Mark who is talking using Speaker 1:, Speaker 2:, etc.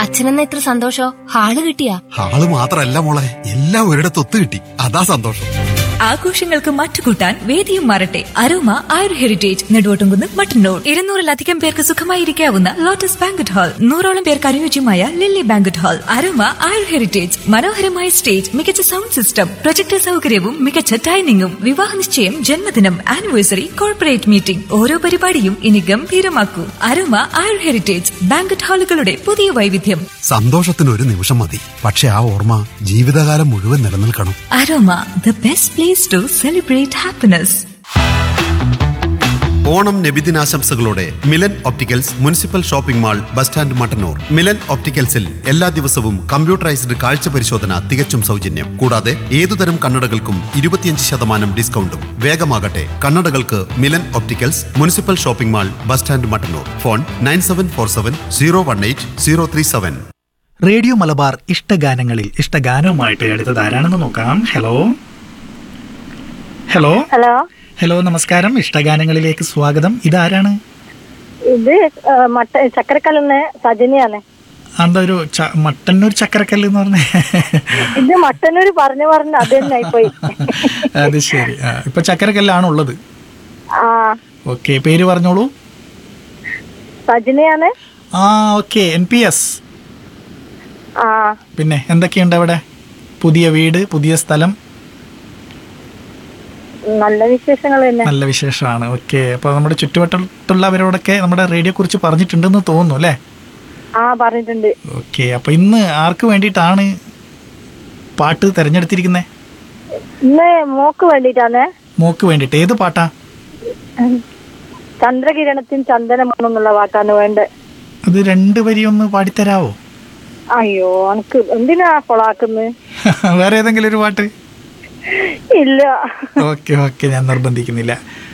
Speaker 1: അച്ഛനെന്ന ഇത്ര സന്തോഷോ ഹാള് കിട്ടിയാ
Speaker 2: ആള് മാത്രല്ല മോളെ എല്ലാം ഒരിടത്ത് ഒത്തു കിട്ടി അതാ സന്തോഷം
Speaker 3: ആഘോഷങ്ങൾക്ക് മറ്റുകൂട്ടാൻ വേദിയും മാറട്ടെ അരോമ ആയുർ ഹെറിറ്റേജ് നെടുവോട്ടുംകുന്ന് മട്ടന്നൂർ ഇരുന്നൂറിലധികം പേർക്ക് സുഖമായിരിക്കാവുന്ന ലോട്ടസ് ബാങ്കറ്റ് ഹാൾ നൂറോളം പേർക്ക് അനുയോജ്യമായ Lily banquet hall Aroma Ayur Heritage മനോഹരമായ സ്റ്റേജ് മികച്ച സൗണ്ട് സിസ്റ്റം പ്രൊജക്ടർ സൗകര്യവും മികച്ച ഡൈനിങ്ങും വിവാഹ നിശ്ചയം ജന്മദിനം ആനിവേഴ്സറി കോർപ്പറേറ്റ് മീറ്റിംഗ് ഓരോ പരിപാടിയും ഇനി ഗംഭീരമാക്കൂ അരോമ ആയുർ ഹെറിറ്റേജ് ബാങ്കറ്റ് ഹാളുകളുടെ പുതിയ വൈവിധ്യം
Speaker 2: സന്തോഷത്തിന് ഒരു നിമിഷം മതി പക്ഷെ ആ ഓർമ്മ ജീവിതകാലം മുഴുവൻ നിലനിൽക്കണം
Speaker 3: Aroma the best place to celebrate happiness
Speaker 2: Onam നബിദിനാശംസകളോടെ Milan Opticals municipal shopping mall bus stand Mattannur Milan ഒപ്റ്റിക്കൽസിൽ എല്ലാ ദിവസവും കമ്പ്യൂട്ടറൈസ്ഡ് കാഴ്ച പരിശോധന തികച്ചും സൗജന്യം കൂടാതെ ഏതുതരം കണ്ണടകൾക്കും ഇരുപത്തിയഞ്ച് ശതമാനം ഡിസ്കൗണ്ടും വേഗമാകട്ടെ കണ്ണടകൾക്ക് Milan Opticals municipal shopping mall bus stand Mattannur phone nine seven four seven zero one eight zero three seven
Speaker 4: radio Malabar ഇഷ്ടഗാനങ്ങളിൽ ഇഷ്ടഗാനവുമായിട്ട് അടുത്തത് ആരാണെന്ന് നോക്കാം ഹലോ ഹലോ
Speaker 5: ഹലോ
Speaker 4: ഹലോ നമസ്കാരം ഇഷ്ടഗാനങ്ങളിലേക്ക് സ്വാഗതം ഇതാരാണ്
Speaker 5: ഇത് ആ, മട്ട ചക്കരക്കല്ലിന്ന് സജനിയാണ്
Speaker 4: എന്താ ഒരു ച- മട്ടന്നൂർ ചക്കരക്കല്ല് എന്ന് പറഞ്ഞ
Speaker 5: ഇത് മട്ടന്നൂര് പറഞ്ഞു പറഞ്ഞ് അത് തന്നെ ആയിപ്പോയി
Speaker 4: അത് ശരി ആ, ഇപ്പൊ ചക്കരക്കല്ലാണ് ഉള്ളത്
Speaker 5: ആ
Speaker 4: ഓക്കെ പേര് പറഞ്ഞോളൂ
Speaker 5: സജനിയാണ്
Speaker 4: ആ ഓക്കെ എൻ പി എസ്
Speaker 5: ആ
Speaker 4: പിന്നെ എന്തൊക്കെയുണ്ട് അവിടെ പുതിയ വീട് പുതിയ സ്ഥലം
Speaker 5: നല്ല വിശേഷങ്ങൾ തന്നെ
Speaker 4: നല്ല വിശേഷമാണ് ഓക്കെ അപ്പോൾ നമ്മുടെ ചുറ്റുവട്ടത്തുള്ളവരോടൊക്കെ നമ്മുടെ റേഡിയോ കുറിച്ച് പറഞ്ഞിട്ടുണ്ടെന്ന് തോന്നുന്നു അല്ലേ
Speaker 5: ആ പറഞ്ഞിട്ടുണ്ട്
Speaker 4: ഓക്കെ അപ്പോൾ ഇന്ന് ആർക്ക് വേണ്ടിയിട്ടാണ് പാട്ട് തിരഞ്ഞെടുത്തിരിക്കുന്നത്
Speaker 5: ഇന്ന് മോക്ക് വേണ്ടിട്ടാണ്
Speaker 4: മോക്ക് വേണ്ടിയിട്ട് ഏത് പാട്ടാ
Speaker 5: ചന്ദ്രകിരണത്തിൻ ചന്ദനമണം എന്നുള്ള വാക്കാണ് വേണ്ടത്
Speaker 4: അത് രണ്ട് വരി ഒന്ന് പാടിത്തരാവോ
Speaker 5: അയ്യോ എനിക്ക് എന്തിനാ കൊളാക്കുന്നത്
Speaker 4: വേറെ ഏതെങ്കിലും ഒരു പാട്ട്
Speaker 5: ഇല്ല
Speaker 4: ഓക്കെ ഓക്കെ ഞാൻ നിർബന്ധിക്കുന്നില്ല